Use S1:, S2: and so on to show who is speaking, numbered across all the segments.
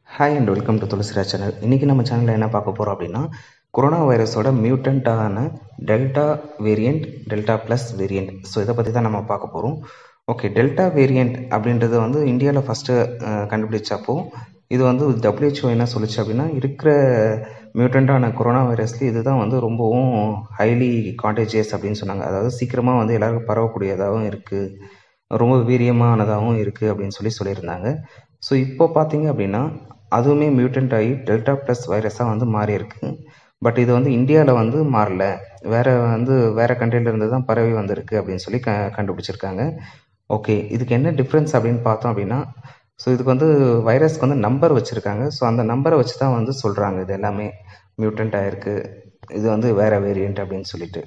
S1: hi and welcome to துளசிரா channel இன்றைக்கி நம்ம சேனலில் என்ன பார்க்க போகிறோம் அப்படின்னா கொரோனா வைரஸோட மியூட்டண்ட்டான delta variant delta plus variant so இதை பற்றி தான் நம்ம பார்க்க போகிறோம் ஓகே டெல்டா வேரியண்ட் அப்படின்றது வந்து இந்தியாவில் ஃபஸ்ட்டு கண்டுபிடிச்சப்போ இது வந்து WHO என்ன சொல்லுச்சு அப்படின்னா இருக்கிற மியூட்டண்ட்டான கொரோனா வைரஸ்லேயே இதுதான் வந்து ரொம்பவும் ஹைலி கான்டேஜியஸ் அப்படின்னு சொன்னாங்க அதாவது சீக்கிரமாக வந்து எல்லாருக்கும் பரவக்கூடியதாகவும் இருக்குது ரொம்ப வீரியமானதாகவும் இருக்குது அப்படின்னு சொல்லி சொல்லியிருந்தாங்க ஸோ இப்போ பார்த்தீங்க அப்படின்னா அதுவுமே மியூட்டன்ட் ஆகி டெல்டா ப்ளஸ் வைரஸாக வந்து மாறி இருக்கு பட் இது வந்து இந்தியாவில் வந்து மாறல வேற வந்து வேற கண்ட்ரில இருந்து தான் பரவி வந்திருக்கு அப்படின்னு சொல்லி க கண்டுபிடிச்சிருக்காங்க ஓகே இதுக்கு என்ன டிஃப்ரென்ஸ் அப்படின்னு பார்த்தோம் அப்படின்னா ஸோ இதுக்கு வந்து வைரஸ்க்கு வந்து நம்பர் வச்சுருக்காங்க ஸோ அந்த நம்பரை வச்சு தான் வந்து சொல்கிறாங்க இது எல்லாமே மியூட்டன்ட் ஆகிருக்கு இது வந்து வேற வேரியண்ட் அப்படின்னு சொல்லிட்டு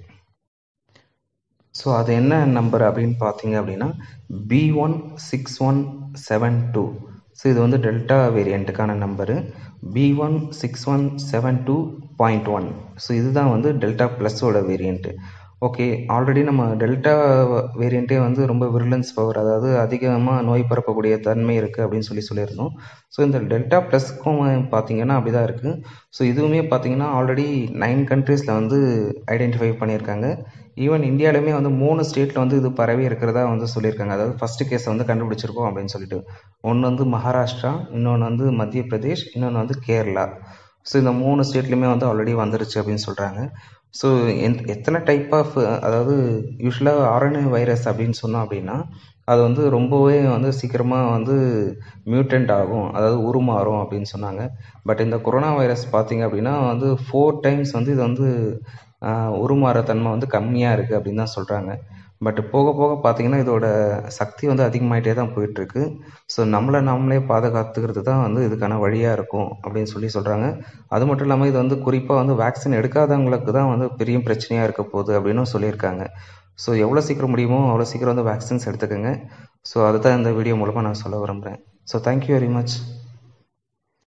S1: ஸோ அது என்ன நம்பர் அப்படின்னு பார்த்தீங்க அப்படின்னா B one six one seven two so இது வந்து டெல்டா வேரியண்ட்டுக்கான number B one six one seven two point one so இதுதான் வந்து டெல்டா ப்ளஸ்ஸோட வேரியண்ட்டு ஓகே ஆல்ரெடி நம்ம டெல்டா வேரியண்ட்டே வந்து ரொம்ப விருலன்ஸ் பவர் அதாவது அதிகமாக நோய் பரப்பக்கூடிய தன்மை இருக்குது அப்படின்னு சொல்லி சொல்லியிருந்தோம் ஸோ இந்த டெல்டா ப்ளஸ்க்கும் பார்த்தீங்கன்னா அப்படி தான் இருக்குது ஸோ இதுவுமே பார்த்தீங்கன்னா ஆல்ரெடி நைன் கண்ட்ரீஸில் வந்து ஐடென்டிஃபை பண்ணியிருக்காங்க ஈவன் இந்தியாவிலுமே வந்து மூணு ஸ்டேட்டில் வந்து இது பரவி இருக்கிறதா வந்து சொல்லியிருக்காங்க அதாவது ஃபஸ்ட்டு கேஸை வந்து கண்டுபிடிச்சிருக்கோம் அப்படின்னு சொல்லிட்டு ஒன்று வந்து மகாராஷ்டிரா இன்னொன்று வந்து மத்திய பிரதேஷ் இன்னொன்று வந்து கேரளா ஸோ இந்த மூணு ஸ்டேட்லேயுமே வந்து ஆல்ரெடி வந்துருச்சு அப்படின்னு சொல்கிறாங்க ஸோ எந் எத்தனை டைப் ஆஃப் அதாவது யூஸ்வலாக ஆர்என்ஏ வைரஸ் அப்படின்னு சொன்னோம் அப்படின்னா அது வந்து ரொம்பவே வந்து சீக்கிரமாக வந்து மியூட்டன்ட் ஆகும் அதாவது உருமாறும் அப்படின்னு சொன்னாங்க பட் இந்த கொரோனா வைரஸ் பார்த்தீங்க அப்படின்னா வந்து ஃபோர் டைம்ஸ் வந்து இது வந்து உருமாற தன்மை வந்து கம்மியாக இருக்குது அப்படின்னு தான் சொல்கிறாங்க பட் போக போக பார்த்தீங்கன்னா இதோட சக்தி வந்து அதிகமாகிட்டே தான் போயிட்டுருக்கு ஸோ நம்மளை நம்மளே பாதுகாத்துக்கிறது தான் வந்து இதுக்கான வழியாக இருக்கும் அப்படின்னு சொல்லி சொல்கிறாங்க அது மட்டும் இல்லாமல் இது வந்து குறிப்பாக வந்து வேக்சின் எடுக்காதவங்களுக்கு தான் வந்து பெரிய பிரச்சனையாக இருக்க போகுது அப்படின்னு சொல்லியிருக்காங்க ஸோ எவ்வளோ சீக்கிரம் முடியுமோ அவ்வளோ சீக்கிரம் வந்து வேக்சின்ஸ் எடுத்துக்கோங்க ஸோ அதுதான் இந்த வீடியோ மூலமாக நான் சொல்ல விரும்புகிறேன் ஸோ தேங்க்யூ வெரி மச்